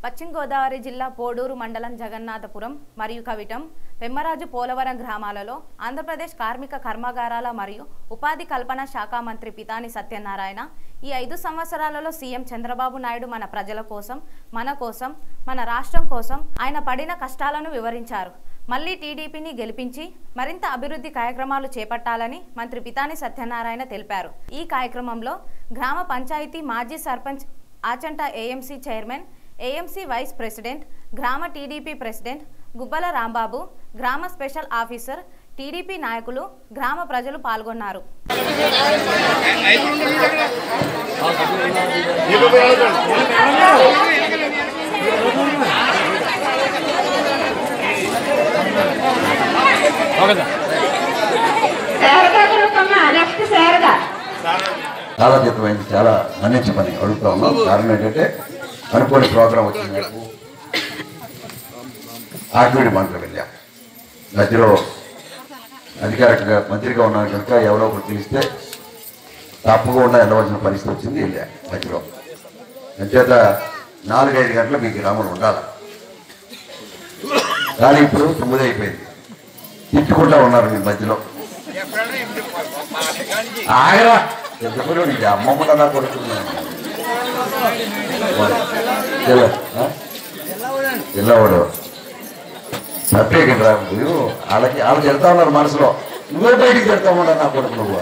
పశ్చిమ గోదావరి జిల్లా పోడూరు మండలం జగన్నాథపురం మరియు కవిటం పెమ్మరాజు పోలవరం గ్రామాలలో ఆంధ్రప్రదేశ్ కార్మిక కర్మాగారాల మరియు ఉపాధి కల్పన శాఖ మంత్రి పితాని సత్యనారాయణ ఈ ఐదు సంవత్సరాలలో సీఎం చంద్రబాబు నాయుడు మన ప్రజల కోసం మన కోసం మన రాష్ట్రం కోసం ఆయన పడిన కష్టాలను వివరించారు మళ్లీ టీడీపీని గెలిపించి మరింత అభివృద్ధి కార్యక్రమాలు చేపట్టాలని మంత్రి పితాని సత్యనారాయణ తెలిపారు ఈ కార్యక్రమంలో గ్రామ పంచాయతీ మాజీ sarpanch Achanta AMC chairman AMC vice president గ్రామ టీడీపీ ప్రెసిడెంట్ గుబ్బల రాంబాబు గ్రామ స్పెషల్ ఆఫీసర్ టీడీపీ నాయకులు గ్రామ ప్రజలు పాల్గొన్నారు శారదా గ్రూపమ్మా నెక్స్ట్ శారదా చాలా జీతమైంది చాలా మన్నించమని అడుగుతా ఉన్నాం కారణం ఏంటంటే అనుకోని ప్రోగ్రాం వచ్చింది నాకు ఆర్టీడీ మంత్రి వెళ్ళాం మధ్యలో అధికారికంగా మంత్రిగా ఉన్నాను కనుక ఎవరో ఒకరు తెలిస్తే తప్పకుండా వెళ్ళవలసిన పరిస్థితి వచ్చింది వెళ్ళా మధ్యలో అంచేత నాలుగైదు గంటలు మీకు గ్రామంలో ఉండాలి కానీ ఇప్పుడు తొమ్మిది అయిపోయింది తిట్టుకుంటా ఉన్నారు మీ మధ్యలో ఆగరా చెప్పడు నీకు అమ్మమ్మ నా కొడుతున్నాను పిల్లవాడు సపరేట్ రా నువ్వు వాళ్ళకి వాళ్ళు చెడతా ఉన్నారు మనసులో నువ్వే బయటికి చెడతా ఉన్నా నా కొడుకు నువ్వు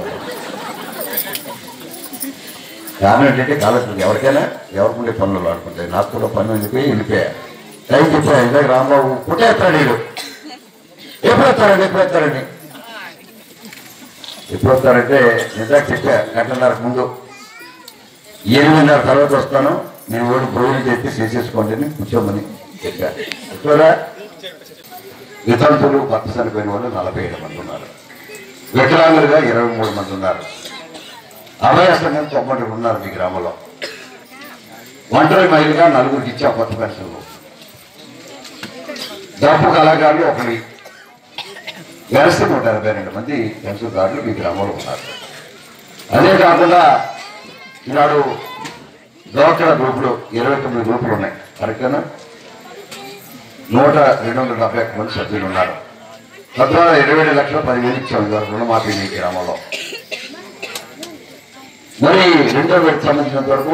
కారణం ఏంటంటే కాలేజీకి ఎవరికైనా ఎవరికి ఉండే పనులు ఆడుకుంటాయి నాకు కూడా పని వెళ్ళిపోయి వెళ్ళిపోయా టైం చెప్పా ఇందాక రాంబాబు పుట్టేస్తాడు వీడు ఎప్పుడు వస్తారండి ఎప్పుడు వస్తారండి ఎప్పుడు వస్తారంటే నిజానికి చెప్పా గంటన్నర ముందు ఎనిమిదిన్నర తర్వాత వస్తాను నేను ఓడి భోజనం చేసి చేసేసుకోండి అని కూర్చోమని చెప్పా ఎప్పుడా వితంతులు భర్త చనిపోయిన వాళ్ళు నలభై ఏడు మంది ఉన్నారు వికలాంగులుగా ఇరవై మూడు మంది ఉన్నారు అభయాసంగా తొమ్మిది ఉన్నారు మీ గ్రామంలో ఒంటరి మహిళగా నలుగురికి ఇచ్చా కొత్త పెన్షన్లు డబ్బు కళాకారులు ఒకరి కలిసి నూట ఎనభై రెండు మంది పెన్షన్దారులు మీ గ్రామంలో ఉన్నారు అదే కాకుండా ఈనాడు డోక్రా గ్రూపులు ఇరవై తొమ్మిది గ్రూపులు ఉన్నాయి కరెక్టేనా నూట రెండు వందల డెబ్బై ఒక్క మంది సభ్యులు ఉన్నారు తద్వారా ఇరవై ఏడు లక్షల పదివేలు ఇచ్చాం ఇవాళ రుణమాఫీ మీ గ్రామంలో మరి రెండో విడత సంబంధించినంత వరకు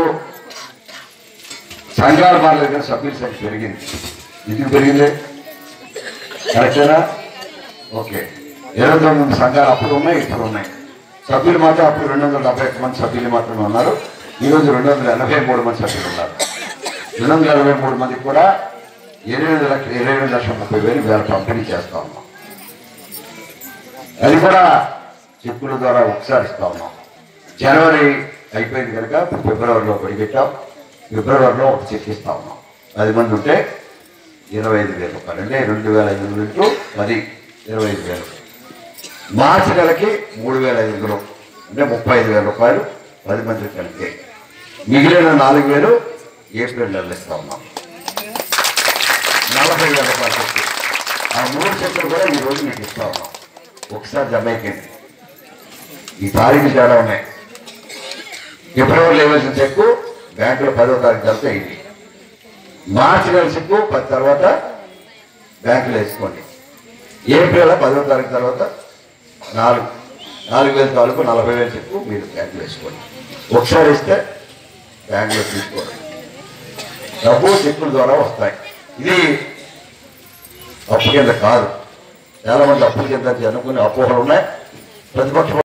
సంఘాల వాళ్ళ దగ్గర సభ్యుల సంఖ్య పెరిగింది ఎందుకు పెరిగింది కరెక్టేనా ఓకే ఇరవై తొమ్మిది సంఘాలు అప్పుడు ఉన్నాయి ఇప్పుడు ఉన్నాయి సభ్యులు మాత్రం అప్పుడు రెండు వందల డెబ్బై ఒక్క మంది సభ్యులు మాత్రమే ఉన్నారు ఈరోజు రెండు వందల ఎనభై మూడు మంది సభ్యులు ఉన్నారు రెండు వందల ఎనభై మూడు మందికి కూడా ఇరవై ఐదు లక్షల ఇరవై ఐదు లక్షల ముప్పై వేలు వేల పంపిణీ చేస్తా ఉన్నాం అది కూడా చెక్కుల ద్వారా ఒకసారి ఇస్తా ఉన్నాం జనవరి అయిపోయింది కనుక ఇప్పుడు ఫిబ్రవరిలో పెట్టాం ఫిబ్రవరిలో ఒక చెక్ ఇస్తా ఉన్నాం పది మంది ఉంటే ఇరవై ఐదు వేల రూపాయలు అంటే రెండు వేల ఐదు వందలు ఇంటూ పది ఇరవై ఐదు వేలు మార్చి నెలకి మూడు వేల ఐదు వందలు అంటే ముప్పై ఐదు వేల రూపాయలు పది మంది కలిపి మిగిలిన నాలుగు వేలు ఏప్రిల్ నెలలో ఇస్తా ఉన్నాం నలభై వేల రూపాయలు చెక్కు ఆ మూడు చెక్కులు కూడా ఈ రోజు మీకు ఇస్తా ఉన్నాం ఒకసారి జమ అయిపోయింది ఈ తారీఖు తేడా ఉన్నాయి ఫిబ్రవరిలో ఇవ్వాల్సిన చెక్కు బ్యాంకులో పదో తారీఖు తర్వాత అయింది మార్చి నెల చెక్కు పది తర్వాత బ్యాంకులో వేసుకోండి ఏప్రిల్ పదో తారీఖు తర్వాత నాలుగు నాలుగు వేల తాలూకు నలభై వేలు చెక్కు మీరు బ్యాంకులో వేసుకోండి ఒకసారి ఇస్తే బ్యాంకులో తీసుకోండి డబ్బు చెక్కుల ద్వారా వస్తాయి ఇది అప్పు కింద కాదు చాలా మంది అప్పు కింద అనుకునే అపోహలు ఉన్నాయి ప్రతిపక్షం